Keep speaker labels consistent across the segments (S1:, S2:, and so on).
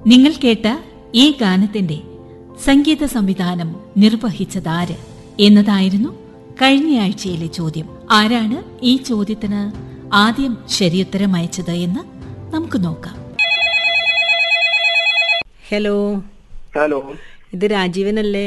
S1: നിങ്ങൾ കേട്ട ഈ ഗാനത്തിന്റെ സംഗീത സംവിധാനം നിർവഹിച്ചതാര് എന്നതായിരുന്നു കഴിഞ്ഞയാഴ്ചയിലെ ചോദ്യം ആരാണ് ഈ ചോദ്യത്തിന് ആദ്യം ശരിയുത്തരം അയച്ചത് എന്ന് നമുക്ക് നോക്കാം
S2: ഹലോ
S3: ഹലോ
S2: ഇത് രാജീവനല്ലേ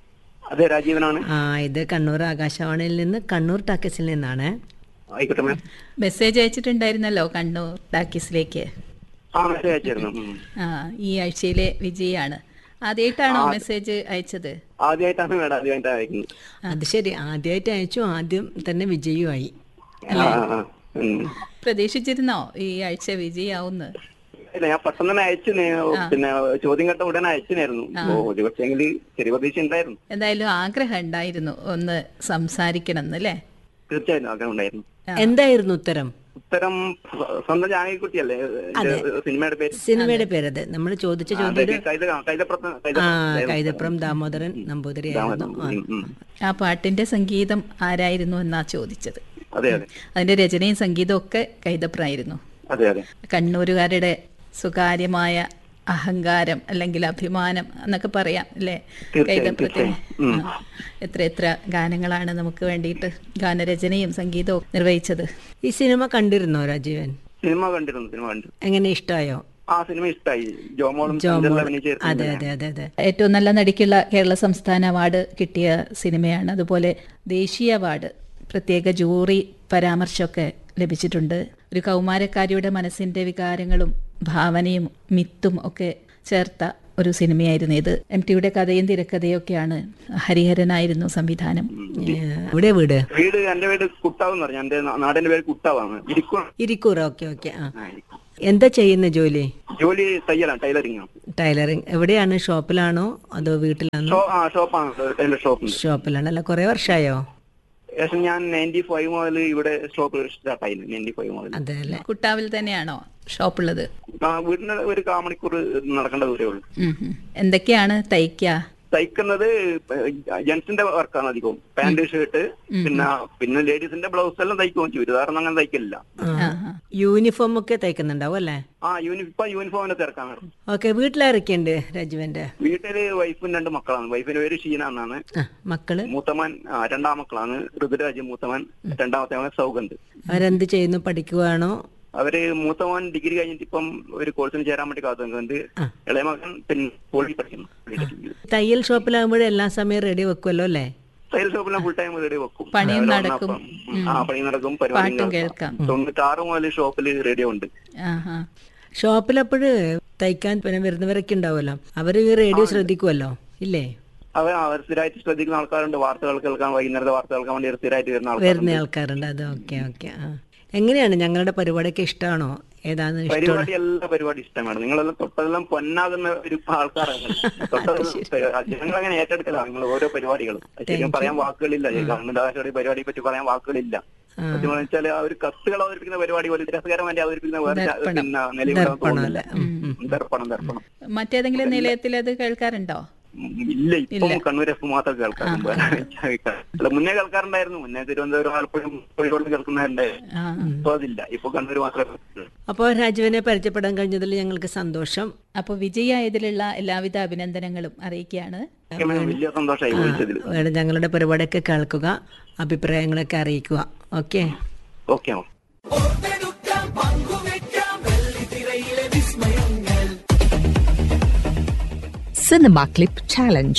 S3: അതെ രാജീവനാണ്
S2: ആ ഇത് കണ്ണൂർ ആകാശവാണിയിൽ നിന്ന് കണ്ണൂർ ടാക്കസിൽ നിന്നാണ്
S3: ആയിക്കോട്ടെ മാം
S1: മെസ്സേജ് അയച്ചിട്ടുണ്ടായിരുന്നല്ലോ കണ്ണൂർ ടാക്കീസിലേക്ക്
S3: ആ മെസ്സേജ് അയച്ചായിരുന്നു ഉം.
S1: ആ ഈ ആഴ്ചയിലെ വിജയാണ് ആദ്യമായിട്ടാണോ മെസ്സേജ് അയച്ചത്
S3: ആദ്യമായിട്ടാണ് മേഡം ആദ്യമായിട്ടാണ് അയക്കുന്നത്
S2: അത് ശരി ആദ്യമായിട്ട് അയച്ചു ആദ്യം തന്നെ വിജയുമായി
S3: ആ, ആ, ആ. ഉം.
S1: പ്രതീക്ഷിച്ചിരുന്നോ ഈ ആഴ്ച വിജയാവുന്ന്
S3: ഇല്ല ഞാൻ പെട്ടെന്ന് തന്നെ അയച്ചു പിന്നെ ചോദ്യം കേട്ട ഉടനെ അയച്ചിനായിരുന്നു ഓ ഒരു പക്ഷേങ്കിൽ ചെറിയ പ്രതീക്ഷ ഉണ്ടായിരുന്നു
S1: എന്തായാലും ആഗ്രഹം ഉണ്ടായിരുന്നു ഒന്ന് സംസാരിക്കണം എന്നല്ലേ
S3: തീർച്ചയായും ആഗ്രഹം ഉണ്ടായിരുന്നു
S2: എന്തായിരുന്നു ഉത്തരം
S3: ഉത്തരം സ്വ- സ്വന്തം ജാനകിക്കുട്ടിയല്ലേ എന്റെ സിനിമയുടെ പേര്
S2: സിനിമയുടെ പേരത് നമ്മൾ ചോദിച്ച
S3: ആ,
S2: ചോദ്യം
S3: അതെ, കൈത കൈതപ്രത്ത്
S2: ആ കൈതപ്രം ദാമോദരൻ നമ്പൂതിരിയായിരുന്നു ആ.
S1: ആ പാട്ടിന്റെ സംഗീതം ആരായിരുന്നു എന്നാ ചോദിച്ചത്
S3: അതെ അതെ
S1: അതിന്റെ രചനയും സംഗീതവും ഒക്കെ കൈതപ്രായിരുന്നു
S3: അതെ അതെ
S1: കണ്ണൂരുകാരുടെ സ്വകാര്യമായ അഹങ്കാരം അല്ലെങ്കിൽ അഭിമാനം എന്നൊക്കെ പറയാം അല്ലേ
S3: തീർച്ചയായും,
S1: കൈതപ്രത്തിന്
S3: തീർച്ചയായും. ഉം.
S1: ആ. എത്ര എത്ര ഗാനങ്ങളാണ് നമുക്ക് വേണ്ടിയിട്ട് ഗാനരചനയും സംഗീതവും നിർവഹിച്ചത്
S2: ഈ സിനിമ കണ്ടിരുന്നോ രാജീവൻ
S3: സിനിമ കണ്ടിരുന്നു സിനിമ കണ്ടു
S2: എങ്ങനെ ഇഷ്ടമായോ
S3: ആ സിനിമ ഇഷ്ടമായി ജോമോളും
S2: ജോമോൾ
S3: ചന്ദ്രനും അഭിനയിച്ച
S2: അതെ അതെ അതെ അതെ
S1: ഏറ്റവും നല്ല നടിക്കുള്ള കേരള സംസ്ഥാന അവാർഡ് കിട്ടിയ സിനിമയാണ് അതുപോലെ ദേശീയ അവാർഡ് പ്രത്യേക ജൂറി പരാമർശമൊക്കെ ലഭിച്ചിട്ടുണ്ട് ഒരു കൗമാരക്കാരിയുടെ മനസ്സിന്റെ വികാരങ്ങളും ഭാവനയും മിത്തും ഒക്കെ ചേർത്ത ഒരു സിനിമയായിരുന്നു ഇത് എം ടിയുടെ കഥയും തിരക്കഥയും ഒക്കെയാണ് ഹരിഹരനായിരുന്നു സംവിധാനം
S2: ഏ, എവിടെ വീട്
S3: വീട് എന്റെ വീട് കുട്ടാവ് എന്ന് പറഞ്ഞു എന്റെ നാ- നാടിന്റെ പേര് കുട്ടാവാണ് ഇരിക്കും
S2: ഇരിക്കൂറ ഓക്കെ ഓക്കെ ആ എന്താ ചെയ്യുന്ന ജോലി
S3: ജോലി തയ്യലാണ് ടൈലറിംഗ് ആണ്
S2: ടൈലറിങ് എവിടെയാണ് ഷോപ്പിലാണോ അതോ വീട്ടിലാണോ
S3: ഷോ ആ ഷോപ്പാണ് ടൈലർ ഷോപ്പുണ്ട്
S2: ഷോപ്പിലാണല്ലോ കുറെ വർഷമായോ
S3: ഏകദേശം ഞാൻ നയൻറ്റി ഫൈവ് മുതൽ ഇവിടെ ഷോപ്പ് സ്റ്റാർട്ട് ആയിരുന്നു നയൻറ്റി ഫൈവ് മുതൽ
S2: അതെ അല്ലേ
S1: കുട്ടാവിൽ തന്നെയാണോ ഷോപ്പുള്ളത്
S3: ആ, വീടിന് ഒരു കാ മണിക്കൂർ നടക്കേണ്ട ദൂരേ ഉള്ളൂ
S1: ഉം ഉം. എന്തൊക്കെയാണ് തയ്ക്ക
S3: തയ്ക്കുന്നത് ജെന്റ്സിന്റെ വർക്കാണ് അധികവും പാന്റ് ഷർട്ട് പിന്നെ പിന്നെ ലേഡീസിന്റെ ബ്ലൗസ് എല്ലാം തയ്ക്കും ചുരിദാറൊന്നും അങ്ങനെ തയ്ക്കില്ല
S2: ആ. യൂണിഫോം ഒക്കെ തയ്ക്കുന്നുണ്ടാവും അല്ലേ
S3: ആ യൂണി ഇപ്പൊ യൂണിഫോമിന്റെ തിരക്കാണ്
S2: ഓക്കെ വീട്ടിലിറക്കിയുണ്ട് രാജുവിന്റെ
S3: വീട്ടില് വൈഫും രണ്ട് മക്കളാണ് വൈഫിന്റെ പേര് ഷീന എന്നാണ്
S2: ആ മക്കള്
S3: മൂത്തമാൻ ആ, രണ്ടാം മക്കളാണ് ഋതുരാജ് മൂത്തമാൻ രണ്ടാമത്തെ മകൻ സൗഗന്ധ്
S2: അവരെന്ത് ചെയ്യുന്നു പഠിക്കുവാണോ
S3: അവര് മൂത്തമോൻ ഡിഗ്രി കഴിഞ്ഞിട്ട് ഇപ്പം ഒരു കോഴ്സിന് ചേരാൻ വേണ്ടി കാത്തു നിൽക്കുന്നുണ്ട് ഇളയ മകൻ പിന്നെ പോളി പഠിക്കുന്നു പോളിടെക്നിക്കിൽ.
S2: തയ്യൽ ഷോപ്പിലാകുമ്പോഴേ എല്ലാ സമയം റെഡി വെക്കുമല്ലോ അല്ലേ
S3: തയ്യൽ ഷോപ്പിലെ ഫുൾ ടൈം റെഡി വെക്കും
S1: പണിയും
S3: രാവിലെ
S1: നടക്കും.
S3: വന്നപ്പം, ഉം, ആ പണി നടക്കും പരിപാടി
S1: പാട്ടും കേൾക്കാം
S3: തൊണ്ണൂറ്റാറ് മുതൽ ഷോപ്പിൽ റേഡിയോ ഉണ്ട്
S1: ആഹാ
S2: ഷോപ്പിലപ്പോഴ് തയ്ക്കാൻ പിന്നെ വരുന്നവരൊക്കെ ഉണ്ടാവുമല്ലോ അവര് ഈ റേഡിയോ ശ്രദ്ധിക്കുമല്ലോ ഇല്ലേ
S3: അവർ അവർ സ്ഥിരമായിട്ട് ശ്രദ്ധിക്കുന്ന ആൾക്കാരുണ്ട് വാർത്തകൾ കേൾക്കാൻ വൈകുന്നേരത്തെ വാർത്ത കേൾക്കാൻ വേണ്ടി സ്ഥിരമായിട്ട് വരുന്ന
S2: വരുന്ന
S3: ആൾക്കാരുണ്ട്
S2: ആൾക്കാരുണ്ട് അത് ഓക്കെ ഓക്കെ ആ എങ്ങനെയാണ് ഞങ്ങളുടെ പരിപാടിയൊക്കെ ഇഷ്ടമാണോ ഏതാന്ന് ഇഷ്ടം
S3: പരിപാടി എല്ലാ പരിപാടി ഇഷ്ടമാണ് നിങ്ങളെല്ലാം തൊട്ടതെല്ലാം പൊന്നാകുന്ന ഒരു ആൾക്കാരാണ് ജനങ്ങൾ അങ്ങനെ ഏറ്റെടുക്കലാണ് നിങ്ങൾ ഓരോ പരിപാടികളും ശരിക്കും പറയാൻ വാക്കുകളില്ല ഗവൺമെന്റ് പരിപാടിയെ പറ്റി പറയാൻ വാക്കുകളില്ല സത്യം വെച്ചാൽ ആ ഒരു കത്തുകൾ അവതരിപ്പിക്കുന്ന പരിപാടി പോലെ രസകരമായിട്ട് അവതരിപ്പിക്കുന്ന വേറെ പിന്നെ നിലവിൽ തോന്നുന്നില്ല ദർപ്പണം ദർപ്പണം
S1: മറ്റേതെങ്കിലും നിലയത്തിൽ അത് കേൾക്കാറുണ്ടോ
S3: ഉം, ഇല്ല ഇപ്പം കണ്ണൂർ എഫ് മാത്രം കേൾക്കാം അല്ല മുന്നേ കേൾക്കാറുണ്ടായിരുന്നു മുന്നേ തിരുവനന്തപുരം ആലപ്പുഴ കോഴിക്കോട് കേൾക്കുന്നുണ്ടായിരുന്നു
S1: ആ
S3: ഇപ്പൊ അതില്ല ഇപ്പൊ കണ്ണൂർ മാത്രമേ കേൾക്കുന്നുള്ളൂ.
S2: അപ്പോൾ രാജുവിനെ പരിചയപ്പെടാൻ കഴിഞ്ഞതിൽ ഞങ്ങൾക്ക് സന്തോഷം
S1: അപ്പോൾ വിജയായതിലുള്ള എല്ലാവിധ അഭിനന്ദനങ്ങളും അറിയിക്കുകയാണ്
S3: എനിക്ക് വലിയ സന്തോഷമായി വിളിച്ചതിൽ
S2: വേണം ഞങ്ങളുടെ പരിപാടിയൊക്കെ കേൾക്കുക അഭിപ്രായങ്ങളൊക്കെ അറിയിക്കുക okay
S3: okay
S4: Cinema Clip Challenge.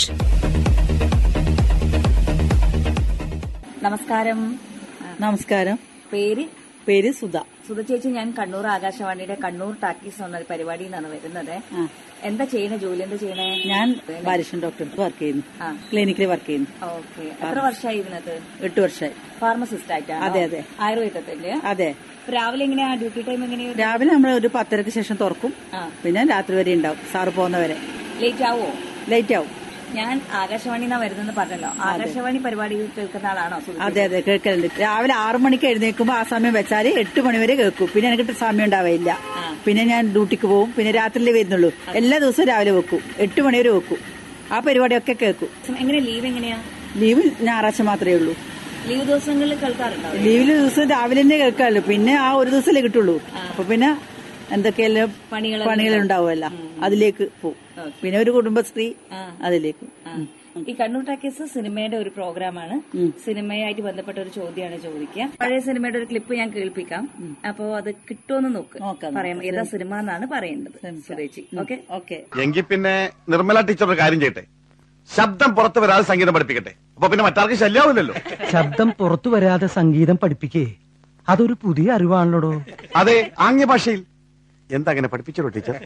S5: നമസ്കാരം
S6: നമസ്കാരം
S5: പേര്
S6: പേര് സുധ
S5: സുധ ചേച്ചി ഞാൻ കണ്ണൂർ ആകാശവാണിയുടെ കണ്ണൂർ ടാക്കീസ് എന്ന ഒരു പരിപാടിയിൽ നിന്നാണ് വരുന്നത് എന്താ ചെയ്യണേ ജോലി എന്താ ചെയ്യണേ
S6: ഞാൻ ബാലകൃഷ്ണൻ ഡോക്ടർ വർക്ക് ചെയ്യുന്നു
S5: ആ.
S6: ക്ലിനിക്കിൽ വർക്ക് ചെയ്യുന്നു
S5: ഓക്കെ എത്ര വർഷമായി ഇതിനകത്ത്
S6: എട്ട് വർഷമായി
S5: ഫാർമസിസ്റ്റ് ആയിട്ടാണ്
S6: അതെ, അതെ.
S5: ആയുർവേദത്തിന്റെ
S6: അതെ
S5: രാവിലെ എങ്ങനെയാ ഡ്യൂട്ടി ടൈം എങ്ങനെയാ
S6: രാവിലെ നമ്മൾ ഒരു പത്തരക്ക് ശേഷം തുറക്കും
S5: ആ.
S6: പിന്നെ രാത്രി വരെ ഉണ്ടാവും സാറ് പോകുന്നവരെ
S5: ലേറ്റ് ആവോ
S6: ലേറ്റ് ആവും
S5: ഞാൻ ആകാശവാണി എന്നാ വരുന്നെന്ന് പറഞ്ഞല്ലോ ആകാശവാണി പരിപാടി കേൾക്കുന്ന ആളാണോ സുധ
S6: അതെ അതെ കേൾക്കലുണ്ട് രാവിലെ ആറു മണിക്ക് എഴുന്നേൽക്കുമ്പോൾ ആ സമയം വെച്ചാൽ എട്ട് മണി വരെ കേൾക്കും പിന്നെ എനിക്ക് സമയം ഉണ്ടാവില്ല പിന്നെ ഞാൻ ഡ്യൂട്ടിക്ക് പോകും പിന്നെ രാത്രിയിലേ വരുന്നുള്ളൂ എല്ലാ ദിവസവും രാവിലെ വെക്കും എട്ട് മണി വരെ വെക്കും ആ പരിപാടിയൊക്കെ കേൾക്കും
S5: എങ്ങനെ ലീവ് എങ്ങനെയാ
S6: ലീവ് ഞായറാഴ്ച മാത്രമേ ഉള്ളൂ
S5: ലീവ് ദിവസങ്ങളിൽ കേൾക്കാറുണ്ടോ
S6: ലീവില് ദിവസം രാവിലെ തന്നെ കേൾക്കാറുള്ളൂ പിന്നെ ആ ഒരു ദിവസമല്ലേ കിട്ടുള്ളൂ അപ്പൊ പിന്നെ എന്തൊക്കെയെല്ലാം
S5: പണികളെല്ലാം
S6: പണികളുണ്ടാവുമല്ലോ അതിലേക്ക് പോവും പിന്നെ ഒരു കുടുംബശ്രീ അതിലേക്ക്
S5: ആ. ഈ കണ്ണൂർ ടാക്കീസ് സിനിമയുടെ ഒരു പ്രോഗ്രാമാണ് സിനിമയായിട്ട് ബന്ധപ്പെട്ട ഒരു ചോദ്യമാണ് ചോദിക്കുക പഴയ സിനിമയുടെ ഒരു ക്ലിപ്പ് ഞാൻ കേൾപ്പിക്കാം അപ്പോ അത് കിട്ടുമെന്ന് നോക്ക്
S6: നോക്കാം.
S5: പറയാം ഏതാ സിനിമ എന്നാണ് പറയേണ്ടത് സുരേച്ചി ഓക്കെ
S6: ഓക്കെ
S7: എങ്കിൽ പിന്നെ നിർമ്മല ടീച്ചർ ഒരു കാര്യം ചെയ്യട്ടെ ശബ്ദം പുറത്ത് വരാതെ സംഗീതം പഠിപ്പിക്കട്ടെ അപ്പൊ പിന്നെ മറ്റാർക്കും ശല്യാവില്ലല്ലോ
S8: ശബ്ദം പുറത്തു വരാതെ സംഗീതം പഠിപ്പിക്കേ അതൊരു പുതിയ അറിവാണല്ലോടോ
S7: അതെ ആംഗ്യ ഭാഷയിൽ എന്താ അങ്ങനെ പഠിപ്പിച്ചോ ടീച്ചർ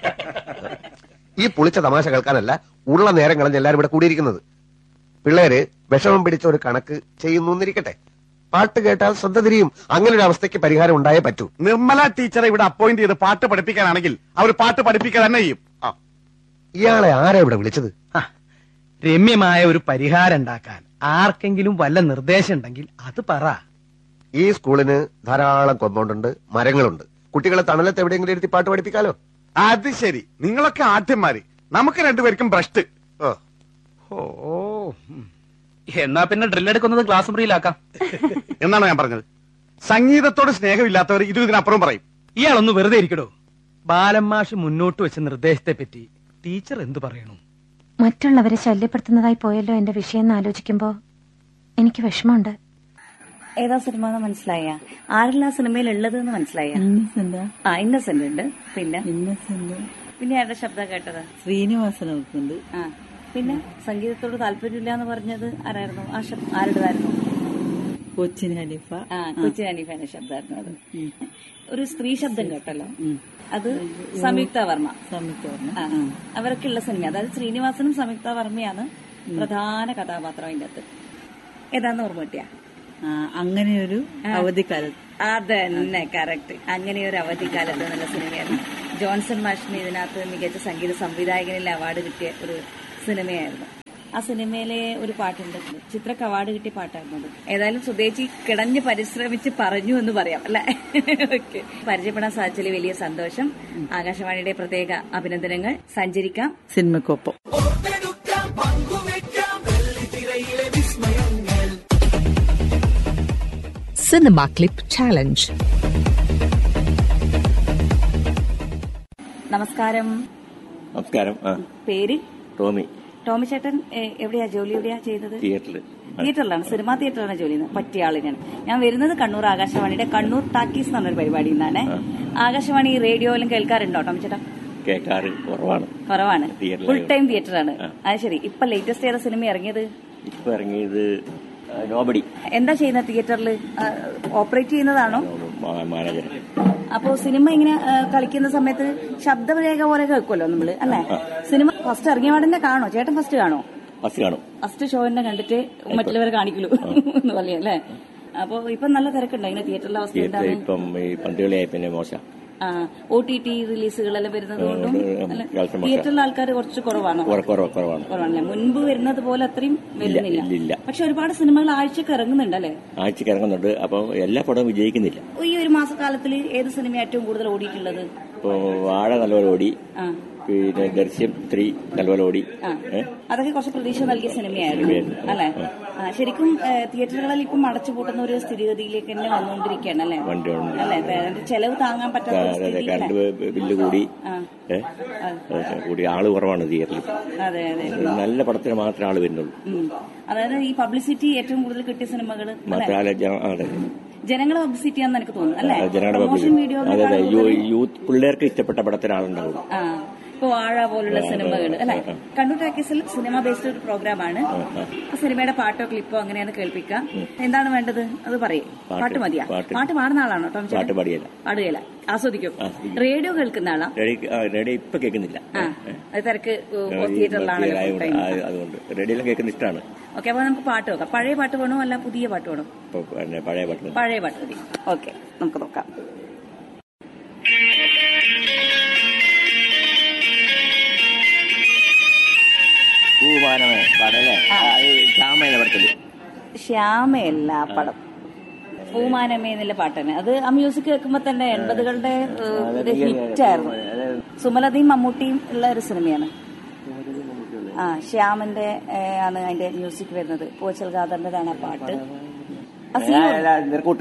S9: ഈ പുളിച്ച തമാശ കേൾക്കാനല്ല ഉള്ള നേരം കളഞ്ഞ് എല്ലാരും ഇവിടെ കൂടിയിരിക്കുന്നത് പിള്ളേര് വിഷമം പിടിച്ച ഒരു കണക്ക് ചെയ്യുന്നു എന്നിരിക്കട്ടെ പാട്ട് കേട്ടാൽ ശ്രദ്ധ തിരിയും അങ്ങനെ ഒരു അവസ്ഥയ്ക്ക് പരിഹാരം ഉണ്ടായേ പറ്റൂ
S7: നിർമ്മല ടീച്ചറെ ഇവിടെ അപ്പോയിന്റ് ചെയ്ത് പാട്ട് പഠിപ്പിക്കാനാണെങ്കിൽ അവർ പാട്ട് പഠിപ്പിക്കുക തന്നെ ചെയ്യും ആ
S9: ഇയാളെ ആരാ ഇവിടെ വിളിച്ചത്
S8: ആ, രമ്യമായ ഒരു പരിഹാരം ഉണ്ടാക്കാൻ ആർക്കെങ്കിലും വല്ല നിർദ്ദേശം ഉണ്ടെങ്കിൽ അത് പറ
S9: ഈ സ്കൂളിന് ധാരാളം കോമ്പൗണ്ട് ഉണ്ട് മരങ്ങളുണ്ട് കുട്ടികളെ തണലത്ത് എവിടെയെങ്കിലും ഇരുത്തി പാട്ട് പഠിപ്പിക്കാലോ
S7: അത് ശരി നിങ്ങളൊക്കെ ആദ്യന്മാര് നമുക്ക് രണ്ടുപേർക്കും ഭ്രഷ്ട്
S9: ഓ
S8: ഓ ഉം. എന്നാ പിന്നെ ഡ്രില്ലെടുക്കുന്നത് ക്ലാസ് മുറിയിലാക്കാം
S7: എന്നാണ് ഞാൻ പറഞ്ഞത് സംഗീതത്തോട് സ്നേഹമില്ലാത്തവർ ഇത് ഇതിനപ്പുറം പറയും
S8: ഇയാളൊന്ന് വെറുതെ ഇരിക്കടോ ബാലന്മാഷ് മുന്നോട്ട് വെച്ച നിർദ്ദേശത്തെ പറ്റി ടീച്ചർ എന്തു പറയണു
S10: മറ്റുള്ളവരെ ശല്യപ്പെടുത്തുന്നതായി പോയല്ലോ എന്റെ വിഷയം എന്ന് ആലോചിക്കുമ്പോ എനിക്ക് വിഷമമുണ്ട്
S5: ഏതാ സിനിമ എന്ന് മനസ്സിലായ ആരെല്ലാം സിനിമയിൽ ഉള്ളത് എന്ന് മനസ്സിലായ
S6: ഇന്നസെന്റ്
S5: ആ ഇന്നസെന്റ് ഉണ്ട് പിന്നെ
S6: ഇന്നസെന്റ്
S5: പിന്നെ ആരുടെ ശബ്ദം കേട്ടത്
S6: ശ്രീനിവാസൻ നോക്കുന്നുണ്ട്
S5: ആ പിന്നെ സംഗീതത്തോട് താല്പര്യമില്ല എന്ന് പറഞ്ഞത് ആരായിരുന്നു ആ ശബ്ദം ആരുടേതായിരുന്നു
S6: കൊച്ചിൻ ഹനീഫ
S5: ആ കൊച്ചി അനീഫാന്റെ ശബ്ദമായിരുന്നു അത് ഒരു സ്ത്രീ ശബ്ദം കേട്ടല്ലോ അത് സംയുക്ത വർമ്മ
S6: സംയുക്ത വർമ്മ.
S5: ആ, അവർക്കുള്ള സിനിമ അതായത് ശ്രീനിവാസനും സംയുക്ത വർമ്മയാണ് പ്രധാന കഥാപാത്രം അതിന്റെ അകത്ത് ഏതാന്ന് ഓർമ്മ കിട്ടിയ
S6: ആ, അങ്ങനെ ഒരു അവധിക്കാലത്ത്
S5: അതന്നെ കറക്റ്റ് അങ്ങനെ ഒരു അവധിക്കാലത്ത് എന്നുള്ള സിനിമയായിരുന്നു ജോൺസൺ മാഷിന് ഇതിനകത്ത് മികച്ച സംഗീത സംവിധായകനിൽ അവാർഡ് കിട്ടിയ ഒരു സിനിമയായിരുന്നു ആ സിനിമയിലെ ഒരു പാട്ടുണ്ട് ചിത്രക്ക് അവാർഡ് കിട്ടിയ പാട്ടായിരുന്നു അത് ഏതായാലും സുദേച്ചി കിടഞ്ഞ് പരിശ്രമിച്ച് പറഞ്ഞു എന്ന് പറയാം അല്ലെ ഓക്കെ പരിചയപ്പെടാൻ സാധിച്ചതിൽ വലിയ സന്തോഷം ആകാശവാണിയുടെ പ്രത്യേക അഭിനന്ദനങ്ങൾ സഞ്ചരിക്കാം
S6: സിനിമക്കൊപ്പം
S4: Cinema Clip Challenge.
S5: നമസ്കാരം
S11: നമസ്കാരം ആ
S5: പേര്
S11: ടോമി
S5: ടോമി ചേട്ടൻ ഏ, എവിടെയാ ജോലി എവിടെയാ ചെയ്തത്
S11: തിയേറ്ററിൽ
S5: തിയേറ്ററിലാണ് സിനിമാ തിയേറ്ററിലാണ് ജോലി ചെയ്യുന്നത് പറ്റിയ ആളിനാണ് ഞാൻ വരുന്നത് കണ്ണൂർ ആകാശവാണിയുടെ കണ്ണൂർ ടാക്കീസ് എന്ന് പറഞ്ഞൊരു പരിപാടിയിൽ നിന്നാണ് ആകാശവാണി റേഡിയോയിലും കേൾക്കാറുണ്ടോ ടോം ചേട്ടാ
S11: കേൾക്കാറ് കുറവാണ്
S5: കുറവാണ്
S11: തിയേറ്ററിലാ.
S5: ഫുൾ ടൈം തിയേറ്ററാണ് അത് ശരി ഇപ്പൊ ലേറ്റസ്റ്റ് ഏതാ സിനിമ ഇറങ്ങിയത്
S11: ഇപ്പൊ ഇറങ്ങിയത് നോബടി
S5: എന്താ ചെയ്യുന്നത് തിയേറ്ററിൽ ഓപ്പറേറ്റ് ചെയ്യുന്നതാണോ
S11: മാനേജർ
S5: അപ്പോ സിനിമ ഇങ്ങനെ ആ, കളിക്കുന്ന സമയത്ത് ശബ്ദരേഖ പോലെ കേൾക്കുമല്ലോ നമ്മള് അല്ലെ സിനിമ ഫസ്റ്റ് ഇറങ്ങിയ പാടന്നെ കാണോ ചേട്ടൻ ഫസ്റ്റ് കാണോ
S11: ഫസ്റ്റ് കാണും
S5: ഫസ്റ്റ് ഷോ തന്നെ കണ്ടിട്ട് മറ്റുള്ളവരെ കാണിക്കുള്ളൂ എന്ന് പറയാം അല്ലേ അപ്പൊ ഇപ്പൊ നല്ല തിരക്കുണ്ടോ ഇങ്ങനെ തിയേറ്ററിലെ അവസ്ഥ
S11: തിയേറ്റർ
S5: എന്താണ്
S11: ഇപ്പം ഈ പന്തുകളിയായി പിന്നെ മോശം
S5: ഒ ടി ടി റിലീസുകളെല്ലാം വരുന്നത് കൊണ്ടും
S11: ഉം,
S5: അല്ല,
S11: ഗൾഫിൽ
S5: തിയേറ്ററിലെ ആൾക്കാർ കുറച്ച് കുറവാണോ
S11: കുറ- കുറവ് കുറവാണ്
S5: കുറവാണല്ലേ മുൻപ് വരുന്നത് പോലെ അത്രയും വരുന്നില്ല
S11: ഇല്ല, ഇല്ല.
S5: പക്ഷെ ഒരുപാട് സിനിമകൾ ആഴ്ചക്ക് ഇറങ്ങുന്നുണ്ടല്ലേ
S11: ആഴ്ചക്ക് ഇറങ്ങുന്നുണ്ട് അപ്പൊ എല്ലാ പടവും വിജയിക്കുന്നില്ല
S5: ഈ ഒരു മാസക്കാലത്തിൽ ഏത് സിനിമ ഏറ്റവും കൂടുതൽ ഓടിയിട്ടുള്ളത്
S11: ഇപ്പൊ വാഴ നല്ലപോലെ ഓടി
S5: ആ
S11: പിന്നെ ദൃശ്യം ത്രീ നല്ലപോലെ ഓടി
S5: ആ.
S11: ഏ?
S5: അതൊക്കെ കുറച്ച് പ്രതീക്ഷ നൽകിയ സിനിമയായിരുന്നു
S11: സിനിമയായിരുന്നു.
S5: അല്ലെ ആ, ശരിക്കും ഏ, തിയേറ്ററുകളിൽ ഇപ്പം അടച്ചു പൂട്ടുന്ന ഒരു സ്ഥിതിഗതിയിലേക്ക് തന്നെ വന്നുകൊണ്ടിരിക്കുകയാണ് അല്ലെ
S11: വണ്ടി ഉണ്ട്.
S5: അല്ലെ അതിന്റെ ചെലവ് താങ്ങാൻ പറ്റാത്ത ഒരു
S11: അതെ,
S5: സ്ഥിതി
S11: കറണ്ട്
S5: അല്ലേ?
S11: ബി- ബില്ല് കൂടി
S5: ആ.
S11: ഏ? അതൊക്കെ കൂടി ആള് കുറവാണ് തിയേറ്ററിൽ
S5: അതെ അതെ
S11: നല്ല പടത്തിന് മാത്രമേ ആള് വരുന്നുള്ളൂ
S5: ഉം. അതായത് ഈ പബ്ലിസിറ്റി ഏറ്റവും കൂടുതൽ കിട്ടിയ സിനിമകൾ
S11: മാത്രമല്ല ജന- അതെ
S5: ജനങ്ങളെ പബ്ലിസിറ്റി ആണെന്ന് എനിക്ക് തോന്നുന്നു അല്ലെ
S11: ജനങ്ങളുടെ
S5: പ്രൊമോഷൻ വീഡിയോ
S11: അതെ അതെ യൂ- യൂത്ത് പിള്ളേർക്ക് ഇഷ്ടപ്പെട്ട പടത്തിന് ആളുണ്ടാവും
S5: ആ ഇപ്പൊ വാഴ പോലുള്ള സിനിമകൾ അല്ലെ കണ്ണൂർ ടാക്കീസിൽ സിനിമ ബേസ്ഡ് ഒരു പ്രോഗ്രാമാണ് ആ സിനിമയുടെ പാട്ടോ ക്ലിപ്പോ അങ്ങനെയാണ് കേൾപ്പിക്കാം എന്താണ് വേണ്ടത് അത് പറയും
S11: പാട്ട്,
S5: പാട്ട് മതിയാ
S11: പാട്ട്.
S5: പാട്ട് പാടുന്ന ആളാണോ ടോം ചേട്ടൻ?
S11: പാട്ട് പാടിയല്ല
S5: പാടുകയില്ല ആസ്വദിക്കും
S11: ആസ്വദിക്കും.
S5: റേഡിയോ കേൾക്കുന്ന ആളാ
S11: റേഡിയോ ആ, റേഡിയോ ഇപ്പൊ കേൾക്കുന്നില്ല
S5: ആ അത് തിരക്ക്
S11: ഈ
S5: തിയേറ്ററിലാണല്ലോ full
S11: ആയതുകൊണ്ട്
S5: time.
S11: ആ, അതുകൊണ്ട് റേഡിയോയിലും കേൾക്കുന്ന ഇഷ്ടമാണ്
S5: ഓക്കെ അപ്പൊ നമുക്ക് പാട്ട് നോക്കാം പഴയ പാട്ട് വേണോ അല്ല പുതിയ പാട്ട് വേണോ
S11: ഇപ്പൊ പിന്നെ പഴയ പാട്ട്
S5: പഴയ പാട്ട് മതി ഓക്കെ നമുക്ക് നോക്കാം
S11: പൂവാനമേ പാടല്ലേ ശ്യാമേന പടത്തില്
S5: ശ്യാമയല്ല ആ പടം പൂമാനമേ എന്നുള്ള പാട്ട് തന്നെ അത് ആ മ്യൂസിക് കേൾക്കുമ്പോ തന്നെ എൺപതുകളുടെ ഏഹ്, ഒരു ഹിറ്റ് ആയിരുന്നു സുമലതയും മമ്മൂട്ടിയും ഉള്ള ഒരു സിനിമയാണ് ആ ശ്യാമിന്റെ ഏഹ്, ആണ് അതിന്റെ മ്യൂസിക് വരുന്നത് പോച്ചൽ ഖാദറിന്റെതാണ് ആ പാട്ട് ആ scene
S11: നിറക്കൂട്ട്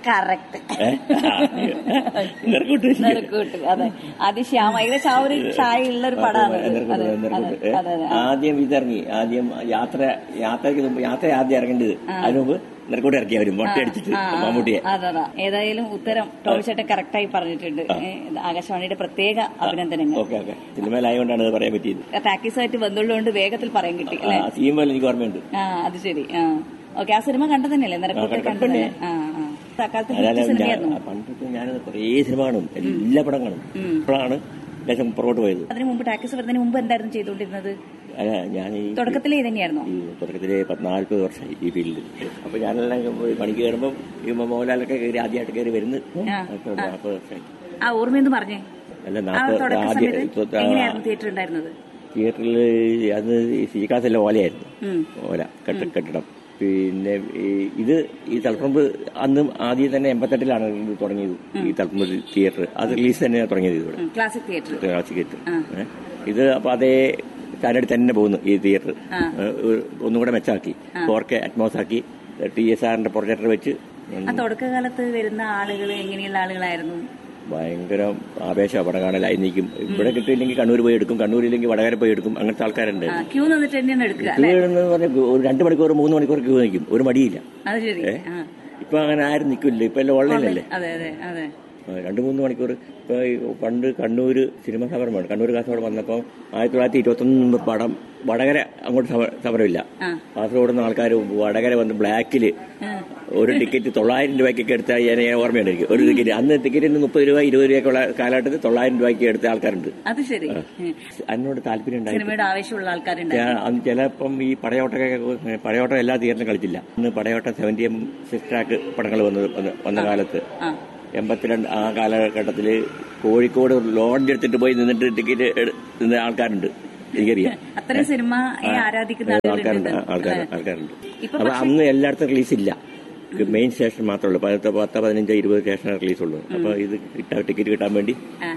S5: കറക്റ്റ്
S11: ഏ? ആ, നിറക്കൂട്ട്
S5: നെറുക്കൂട്ട് അതെ അതിശ്യാമ ഏകദേശം ആ ഒരു ചായ ഉള്ള ഒരു പടമാണ് ഇത്.
S11: നിറക്കൂട്ട്,
S5: അതെ,
S11: നിറക്കൂട്ട്.
S5: അതെ,
S11: ഏ?
S5: അതെ, അതെ.
S11: ആദ്യം ഇതിറങ്ങി ആദ്യം യാത്ര യാത്രയ്ക്ക് മുമ്പ് യാത്ര ആദ്യം ഇറങ്ങേണ്ടത് അതിന് മുമ്പ് നിറക്കൂട്ട് ഇറക്കി അവരും മൊട്ടയടിച്ചിട്ട്
S5: ആ, ആ,
S11: മമ്മൂട്ടിയെ
S5: അതെ അതെ ഏതായാലും ഉത്തരം ടോമിച്ചേട്ടൻ കറക്റ്റായി പറഞ്ഞിട്ടുണ്ട് ഏ, ഇത് ആകാശവാണിയുടെ പ്രത്യേക അഭിനന്ദനങ്ങൾ
S11: ഓക്കെ ഓക്കെ സിനിമയിലായതുകൊണ്ടാണ് അത് പറയാൻ പറ്റിയത്
S5: പ്രാക്ടീസായിട്ട് ബന്ധുള്ളതുകൊണ്ട് വേഗത്തിൽ പറയാൻ കിട്ടി അല്ലെ
S11: ആ സീൻ പോലെ എനിക്ക് ഓർമ്മയുണ്ട്
S5: ആ അത് ശരി ആ ഓക്കെ ആ സിനിമ കണ്ടു തന്നെയല്ലേ നിരക്കൂട്ട്
S11: ആ,
S5: കണ്ടു
S11: കണ്ടു.
S5: തന്നെ ആ ആ അക്കാലത്ത്
S11: അതാണ്
S5: ഹിറ്റ്
S11: ഞാൻ
S5: സിനിമയായിരുന്നു
S11: പണ്ടൊക്കെ ഞാൻ കുറേ സിനിമ കാണും എല്ലാ പടം കാണും ഇപ്പോഴാണ് ലേശം പുറകോട്ട് പോയത്
S5: അതിന് മുമ്പ് ടാക്സ് വരുന്നതിന് മുമ്പ് എന്തായിരുന്നു ചെയ്തുകൊണ്ടിരുന്നത്
S11: അല്ല ഞാൻ ഈ
S5: തുടക്കത്തിലേ തന്നെയായിരുന്നോ
S11: ഈ തുടക്കത്തില് പത്തിനാൽപ്പത് വർഷമായി ഈ ഫീൽഡിൽ അപ്പൊ ഞാനെല്ലാം പോയി പണിക്ക് കയറുമ്പോൾ ഈ മോഹൻലാലൊക്കെ കയറി ആദ്യമായിട്ട് കയറി വരുന്നത്
S5: ആ,
S11: നാൽപ്പത് നാൽപ്പത് വർഷമായി
S5: ആ ഓർമ്മയെന്ന് പറഞ്ഞേ
S11: അല്ല
S5: ആ
S11: നാൽപ്പത്
S5: തുടക്ക
S11: ആദ്യം
S5: സമയത്ത് എങ്ങനെയായിരുന്നു തിയേറ്റർ ഉണ്ടായിരുന്നത്
S11: തിയേറ്ററിൽ അന്ന് സീക്കാസെല്ലാം ഓലയായിരുന്നു
S5: ഉം.
S11: ഓല കെട്ട കെട്ടിടം പിന്നെ ഈ ഇത് ഈ തലപ്പറമ്പ് അന്ന് ആദ്യം തന്നെ എൺപത്തെട്ടിലാണ് ഇത് തുടങ്ങിയത് ഈ തലപ്പറമ്പ് തിയേറ്റർ അത് റിലീസ് തന്നെ തുടങ്ങിയത് ഇവിടെ
S5: ഉം, ക്ലാസിക് തിയേറ്റർ
S11: ക്ലാസിക് തിയേറ്റർ ഏ? ഇത് അപ്പൊ അതേ സ്റ്റാൻഡേർഡിൽ തന്നെ പോകുന്നു ഈ തിയേറ്റർ
S5: ആ.
S11: ഒന്നും കൂടെ മെച്ചാക്കി ഫോർ കെ അറ്റ്മോസ് ആക്കി ടി എസ് ആറിന്റെ പ്രൊജക്ടർ വെച്ച്
S5: ആ തുടക്കകാലത്ത് വരുന്ന ആളുകൾ എങ്ങനെയുള്ള ആളുകളായിരുന്നു
S11: ഭയങ്കര ആവേശ പടം കാണലായി നിൽക്കും ഇവിടെ കിട്ടിയില്ലെങ്കിൽ കണ്ണൂർ പോയി എടുക്കും കണ്ണൂരില്ലെങ്കിൽ വടകര പോയി എടുക്കും അങ്ങനത്തെ ആൾക്കാരുണ്ട്
S5: ആ, ക്യൂ നിന്നിട്ട് തന്നെയാണ് എടുക്കുക
S11: ക്യൂ
S5: അല്ലെ
S11: എന്ന് പറഞ്ഞാൽ ഒരു രണ്ട് മണിക്കൂർ മൂന്ന് മണിക്കൂർ ക്യൂ നിൽക്കും ഒരു മടിയില്ല
S5: അത് ശരി
S11: ഏ?
S5: ആ
S11: ഇപ്പൊ അങ്ങനെ ആരും നിൽക്കില്ല ഇപ്പൊ എല്ലാം ഓൺലൈനല്ലേ
S5: അതെ അതെ അതെ
S11: ആ, രണ്ട് മൂന്ന് മണിക്കൂർ ഇപ്പൊ ഈ പണ്ട് കണ്ണൂര് സിനിമ സമരമാണ് കണ്ണൂർ കാസർഗോഡ് വന്നപ്പോൾ ആയിരത്തി തൊള്ളായിരത്തി ഇരുപത്തൊന്ന് പടം വടകര അങ്ങോട്ട് സമ- സമരമില്ല
S5: ആ.
S11: കാസർഗോഡ് നിന്ന് ആൾക്കാർ വടകര വന്ന് ബ്ലാക്കില് ഒരു ടിക്കറ്റ് തൊള്ളായിരം രൂപയ്ക്കൊക്കെ എടുത്ത ഞാൻ ഞാൻ എനിക്ക് ഒരു ടിക്കറ്റ് അന്ന് ടിക്കറ്റിന് മുപ്പത് രൂപ ഇരുപത് രൂപയൊക്കെ ഉള്ള കാലഘട്ടത്തിൽ തൊള്ളായിരം രൂപയ്ക്ക് എടുത്ത ആൾക്കാരുണ്ട്
S5: അത് ശരി ഉം.
S11: അതിനോട് താല്പര്യം ഉണ്ടായി
S5: സിനിമയുടെ ആവശ്യമുള്ള ആൾക്കാരുണ്ടായിരുന്നു
S11: ഞാൻ അന്ന് ചിലപ്പം ഈ പടയോട്ടൊക്കെ പടയോട്ടം എല്ലാ തിയേറ്ററിലും കളിച്ചില്ല അന്ന് Padayottam seventy M six track പടങ്ങൾ വന്നത് വന്ന- വന്ന കാലത്ത്
S5: ആ
S11: എൺപത്തിരണ്ട് ആ കാലഘട്ടത്തിൽ കോഴിക്കോട് ലോഡ്ജ് എടുത്തിട്ട് പോയി നിന്നിട്ട് ടിക്കറ്റ് എടു- നിന്ന ആൾക്കാരുണ്ട് എനിക്കറിയാം
S5: അത്രയും സിനിമയെ ആരാധിക്കുന്ന
S11: ആൾക്കാരുണ്ട്
S5: ആളുകളുണ്ട്
S11: ആൾക്കാർ ആൾക്കാരുണ്ട്
S5: ഇപ്പൊ
S11: അപ്പൊ അന്ന് എല്ലായിടത്തും റിലീസ് ഇല്ല മെയിൻ സ്റ്റേഷൻ മാത്രമേ ഉള്ളൂ പത്ത് പത്ത് പതിനഞ്ച് ഇരുപത് സ്റ്റേഷൻ റിലീസ് ഉള്ളൂ അപ്പൊ ഇത് കിട്ടാൻ ടിക്കറ്റ് കിട്ടാൻ വേണ്ടി
S5: ആ.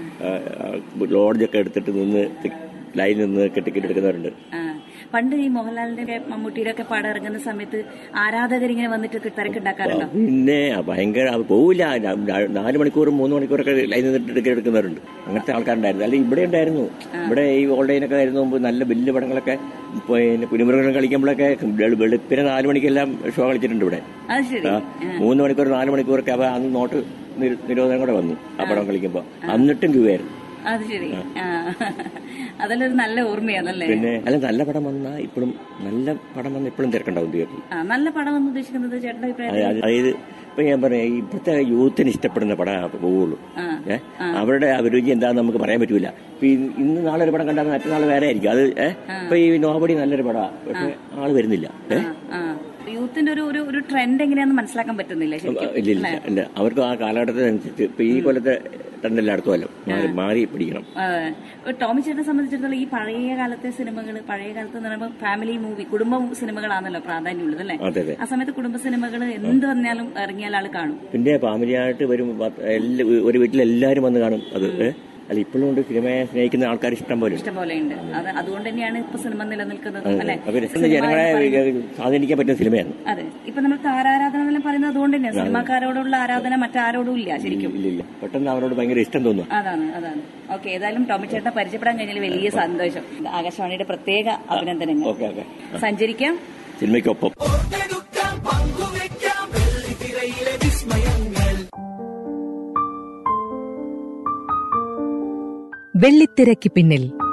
S11: ലോഡ്ജൊക്കെ എടുത്തിട്ട് നിന്ന് ലൈനിൽ നിന്ന് ടിക്കറ്റ് എടുക്കുന്നവരുണ്ട്
S5: ആ. പണ്ട് ഈ മോഹൻലാലിന്റെ മമ്മൂട്ടിയുടെ ഒക്കെ പടം ഇറങ്ങുന്ന സമയത്ത് ആരാധകരിങ്ങനെ വന്നിട്ട് തിരക്കുണ്ടാക്കാറുണ്ടോ
S11: പിന്നെ ഭയങ്കര അത് പോവില്ല ര- ര- നാല് മണിക്കൂറും മൂന്ന് മണിക്കൂറൊക്കെ ലൈൻ നിന്നിട്ട് ടിക്കറ്റ് എടുക്കുന്നവരുണ്ട് അങ്ങനത്തെ ആൾക്കാരുണ്ടായിരുന്നു അല്ല ഇവിടെ ഉണ്ടായിരുന്നു ഇവിടെ ഈ ഓൺലൈനൊക്കെ ആയിരുന്നു മുമ്പ് നല്ല വലിയ പടങ്ങളൊക്കെ പിന്നെ കുഞ്ഞുമൃഗങ്ങൾ കളിക്കുമ്പോഴൊക്കെ വെളു- വെളുപ്പിനെ നാല് മണിക്കെല്ലാം ഷോ കളിച്ചിട്ടുണ്ട് ഇവിടെ
S5: അത് ശരി
S11: ആ, മൂന്ന് മണിക്കൂർ നാല് മണിക്കൂറൊക്കെ അവ അന്ന് നോട്ട് നിര- നിരോധനം കൂടെ വന്നു ആ പടം കളിക്കുമ്പോൾ എന്നിട്ടും ക്യൂ ആയിരുന്നു
S5: അത് ശരി ആ. അതെല്ലാം ഒരു നല്ല ഓർമ്മയാണല്ലേ
S11: പിന്നെ അല്ല നല്ല പടം വന്നാൽ ഇപ്പോഴും നല്ല പടം വന്നാൽ ഇപ്പോഴും തിരക്കുണ്ടാവും തിയേറ്ററിൽ
S5: ആ നല്ല പടം എന്ന് ഉദ്ദേശിക്കുന്നത് ചേട്ടന്റെ അഭിപ്രായം
S11: അത് അത് അതായത് ഇപ്പൊ ഞാൻ പറയാം ഇപ്പോഴത്തെ യൂത്തിന് ഇഷ്ടപ്പെടുന്ന പടം പോവുള്ളൂ
S5: ആ.
S11: ഏ അവരുടെ അഭിരുചി എന്താന്ന് നമുക്ക് പറയാൻ പറ്റൂല ഇപ്പൊ ഇന്ന് ഇന്ന് നാളെ ഒരു പടം കണ്ടാൽ മറ്റന്നാൾ വേറെ ആയിരിക്കും അത് ഏഹ് ഇപ്പൊ ഈ നോബടി നല്ലൊരു പടമാണ് പക്ഷെ ആള് വരുന്നില്ല ഏഹ്
S5: ആ യൂത്തിന്റെ ഒരു ഒരു ഒരു ട്രെൻഡ് എങ്ങനെയാന്ന് മനസ്സിലാക്കാൻ പറ്റുന്നില്ല ശരിക്കും
S11: ഇല്ല ഇല്ല ഇല്ല അവർക്ക് ആ കാലഘട്ടത്തിനനുസരിച്ച് ഇപ്പൊ ഈ കൊല്ലത്തെ രണ്ടല്ല അടുത്ത കൊല്ലം മാറി മാറി പിടിക്കണം
S5: അതെ. ഇപ്പൊ ടോമി ചേട്ടനെ സംബന്ധിച്ചിടത്തോളം ഈ പഴയ കാലത്തെ സിനിമകൾ പഴയ കാലത്ത് എന്ന് പറയുമ്പോൾ ഫാമിലി മൂവി കുടുംബ സിനിമകളാണല്ലോ പ്രാധാന്യമുള്ളത് അല്ലേ
S11: അതെ അതെ
S5: ആ സമയത്ത് കുടുംബ സിനിമകൾ എന്ത് വന്നാലും ഇറങ്ങിയാൽ ആള് കാണും
S11: പിന്നെ ഫാമിലിയായിട്ട് വരും പത്ത് എല്ലാ ഒരു വീട്ടിൽ എല്ലാവരും വന്ന് കാണും അത് ഏ? അല്ല ഇപ്പോഴും ഉണ്ട് സിനിമയെ സ്നേഹിക്കുന്ന ആൾക്കാർ ഇഷ്ടം പോലെ ഉണ്ട്
S5: ഇഷ്ടംപോലെ ഉണ്ട് അത് അതുകൊണ്ട് തന്നെയാണ് ഇപ്പൊ സിനിമ നിലനിൽക്കുന്നത് അല്ലെ
S11: അപ്പൊ രസം ജനങ്ങളെ സ്വാധീനിക്കാൻ പറ്റുന്ന സിനിമയാണ്
S5: അതെ ഇപ്പൊ നമ്മൾ താരാരാധന എന്നെല്ലാം പറയുന്നത് അതുകൊണ്ട് തന്നെയാണ് സിനിമാക്കാരോടുള്ള ആരാധന മറ്റാരോടും ഇല്ല ശരിക്കും
S11: ഇല്ല ഇല്ല പെട്ടെന്ന് അവരോട് ഭയങ്കര ഇഷ്ടം തോന്നുക
S5: അതാണ് അതാണ് ഓക്കെ ഏതായാലും ടോമി ചേട്ടനെ പരിചയപ്പെടാൻ കഴിഞ്ഞാൽ വലിയ സന്തോഷം ആകാശവാണിയുടെ പ്രത്യേക അഭിനന്ദനങ്ങൾ
S11: ഓക്കെ ഓക്കെ
S5: സഞ്ചരിക്കാം
S11: സിനിമയ്ക്കൊപ്പം
S4: വെള്ളിത്തിരക്ക് പിന്നിൽ